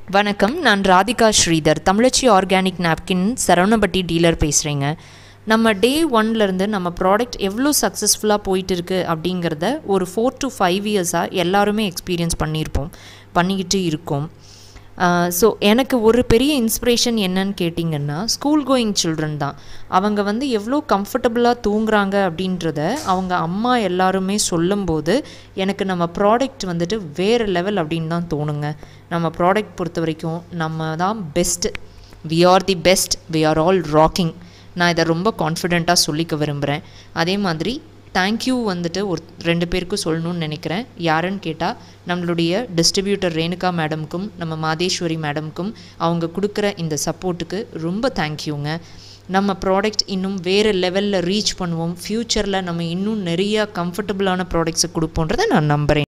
வணக்கம் நான் Radhika Sridhar Tamizhachi organic napkin Saravanampatti dealer பேசுகிறேங்க நம்ம டே ஒன்லேருந்து நம்ம ப்ராடக்ட் எவ்வளோ சக்ஸஸ்ஃபுல்லாக போயிட்டு இருக்கு அப்படிங்கிறத ஒரு ஃபோர் டு ஃபைவ் இயர்ஸாக எல்லாருமே எக்ஸ்பீரியன்ஸ் பண்ணியிருப்போம் பண்ணிக்கிட்டு இருக்கோம் ஸோ எனக்கு ஒரு பெரிய இன்ஸ்பிரேஷன் என்னன்னு கேட்டிங்கன்னா ஸ்கூல் கோயிங் சில்ட்ரன் தான் அவங்க வந்து எவ்வளோ கம்ஃபர்டபுளாக தூங்குறாங்க அப்படின்றத அவங்க அம்மா எல்லாருமே சொல்லும்போது எனக்கு நம்ம ப்ராடக்ட் வந்துட்டு வேறு லெவல் அப்படின்னு தான் தோணுங்க நம்ம ப்ராடக்ட் பொறுத்த வரைக்கும் நம்ம தான் best we are the best we are all rocking நான் இதை ரொம்ப கான்ஃபிடெண்ட்டாக சொல்லிக்க விரும்புகிறேன் அதே மாதிரி தேங்க்யூ வந்துட்டு ஒரு ரெண்டு பேருக்கும் சொல்லணும்னு நினைக்கிறேன் யாருன்னு கேட்டால் நம்மளுடைய டிஸ்ட்ரிபியூட்டர் ரேணுகா மேடம்க்கும் நம்ம மாதேஸ்வரி மேடம்க்கும் அவங்க கொடுக்குற இந்த சப்போர்ட்டுக்கு ரொம்ப தேங்க்யூங்க நம்ம ப்ராடக்ட் இன்னும் வேறு லெவலில் ரீச் பண்ணுவோம் ஃப்யூச்சரில் நம்ம இன்னும் நிறையா கம்ஃபர்டபுளான ப்ராடக்ட்ஸை கொடுப்போன்றதை நான் நம்புகிறேன்